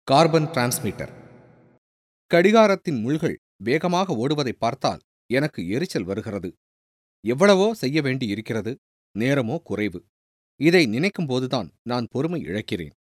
carbon transmitter கடிகாரத்தின் முள்கள் வேகமாக ஓடுவதை பார்த்தால் எனக்கு எரிச்சல் வருகிறது எவ்வளவோ செய்ய வேண்டி இருக்கிறது நேரமோ குறைவு இதை நினைக்கும் போதுதான் நான் பொறுமை இழக்கிறேன்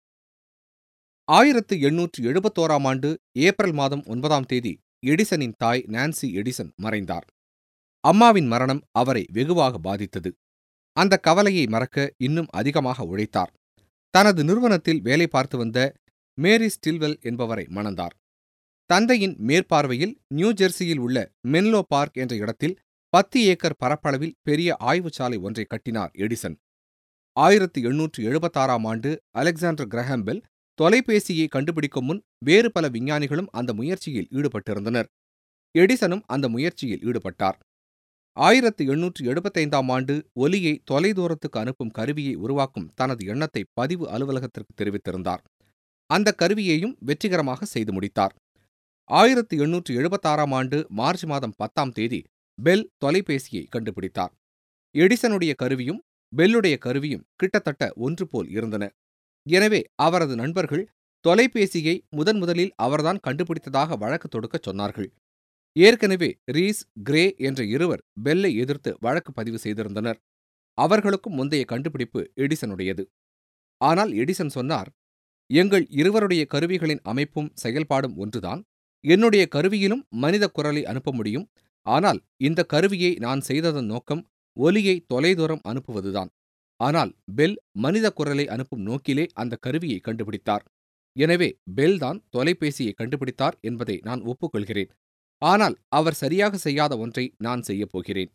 ஆயிரத்து எண்ணூற்று எழுபத்தோராம் ஆண்டு ஏப்ரல் மாதம் ஒன்பதாம் தேதி எடிசனின் தாய் நான்சி எடிசன் மறைந்தார் அம்மாவின் மரணம் அவரை வெகுவாக பாதித்தது அந்த கவலையை மறக்க இன்னும் அதிகமாக உழைத்தார் தனது நிறுவனத்தில் வேலை பார்த்து வந்த மேரி ஸ்டில்வெல் என்பவரை மணந்தார் தந்தையின் மேற்பார்வையில் நியூ ஜெர்சியில் உள்ள மென்லோ பார்க் என்ற இடத்தில் பத்து ஏக்கர் பரப்பளவில் பெரிய ஆய்வுச்சாலை ஒன்றை கட்டினார் எடிசன் ஆயிரத்தி எண்ணூற்று எழுபத்தாறாம் ஆண்டு அலெக்சாண்டர் கிரஹாம்பெல் தொலைபேசியை கண்டுபிடிக்கும் முன் வேறு பல விஞ்ஞானிகளும் அந்த முயற்சியில் ஈடுபட்டிருந்தனர் எடிசனும் அந்த முயற்சியில் ஈடுபட்டார் ஆயிரத்து எண்ணூற்று எழுபத்தைந்தாம் ஆண்டு ஒலியை தொலைதூரத்துக்கு அனுப்பும் கருவியை உருவாக்கும் தனது எண்ணத்தை பதிவு அலுவலகத்திற்கு தெரிவித்திருந்தார் அந்த கருவியையும் வெற்றிகரமாக செய்து முடித்தார் ஆயிரத்து எண்ணூற்று எழுபத்தாறாம் ஆண்டு மார்ச் மாதம் பத்தாம் தேதி பெல் தொலைபேசியை கண்டுபிடித்தார் எடிசனுடைய கருவியும் பெல்லுடைய கருவியும் கிட்டத்தட்ட ஒன்று போல் இருந்தன எனவே அவரது நண்பர்கள் தொலைபேசியை முதன் முதலில் அவர்தான் கண்டுபிடித்ததாக வழக்கு தொடுக்கச் சொன்னார்கள் ஏற்கனவே ரீஸ் கிரே என்ற இருவர் பெல்லை எதிர்த்து வழக்கு பதிவு செய்திருந்தனர் அவர்களுக்கும் முந்தைய கண்டுபிடிப்பு எடிசனுடையது ஆனால் எடிசன் சொன்னார் எங்கள் இருவருடைய கருவிகளின் அமைப்பும் செயல்பாடும் ஒன்றுதான் என்னுடைய கருவியிலும் மனித குரலை அனுப்ப முடியும் ஆனால் இந்த கருவியை நான் செய்ததன் நோக்கம் ஒலியை தொலைதூரம் அனுப்புவதுதான் ஆனால் பெல் மனித குரலை அனுப்பும் நோக்கிலே அந்த கருவியை கண்டுபிடித்தார் எனவே பெல் தான் தொலைபேசியை கண்டுபிடித்தார் என்பதை நான் ஒப்புக்கொள்கிறேன் ஆனால் அவர் சரியாக செய்யாத ஒன்றை நான் செய்யப் போகிறேன்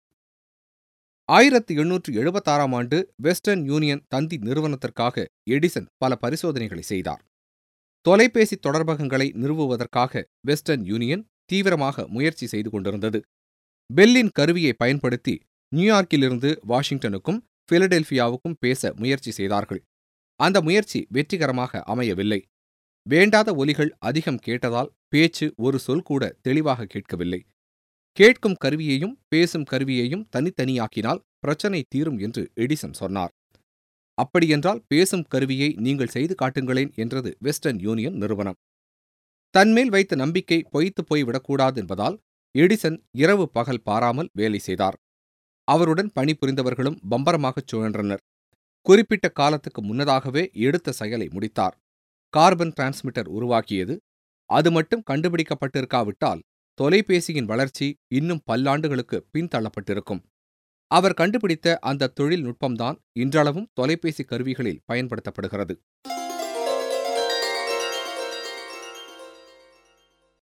ஆயிரத்தி எண்ணூற்று எழுபத்தாறாம் ஆண்டு வெஸ்டர்ன் யூனியன் தந்தி நிறுவனத்திற்காக எடிசன் பல பரிசோதனைகளை செய்தார் தொலைபேசி தொடர்பகங்களை நிறுவுவதற்காக வெஸ்டர்ன் யூனியன் தீவிரமாக முயற்சி செய்து கொண்டிருந்தது பெல்லின் கருவியை பயன்படுத்தி நியூயார்க்கிலிருந்து வாஷிங்டனுக்கும் பிலடெல்பியாவுக்கும் பேச முயற்சி செய்தார்கள் அந்த முயற்சி வெற்றிகரமாக அமையவில்லை வேண்டாத ஒலிகள் அதிகம் கேட்டதால் பேச்சு ஒரு சொல் கூட தெளிவாக கேட்கவில்லை கேட்கும் கருவியையும் பேசும் கருவியையும் தனித்தனியாக்கினால் பிரச்சனை தீரும் என்று எடிசன் சொன்னார் அப்படியென்றால் பேசும் கருவியை நீங்கள் செய்து காட்டுங்களேன் என்றது வெஸ்டர்ன் யூனியன் நிறுவனம் தன்மேல் வைத்த நம்பிக்கை பொய்த்து போய்விடக்கூடாது என்பதால் எடிசன் இரவு பகல் பாராமல் வேலை செய்தார் அவருடன் பணிபுரிந்தவர்களும் பம்பரமாகச் சுழன்றனர் குறிப்பிட்ட காலத்துக்கு முன்னதாகவே எடுத்த செயலை முடித்தார் கார்பன் டிரான்ஸ்மிட்டர் உருவாக்கியது அது மட்டும் கண்டுபிடிக்கப்பட்டிருக்காவிட்டால் தொலைபேசியின் வளர்ச்சி இன்னும் பல்லாண்டுகளுக்கு பின்தள்ளப்பட்டிருக்கும் அவர் கண்டுபிடித்த அந்த தொழில்நுட்பம்தான் இன்றளவும் தொலைபேசி கருவிகளில் பயன்படுத்தப்படுகிறது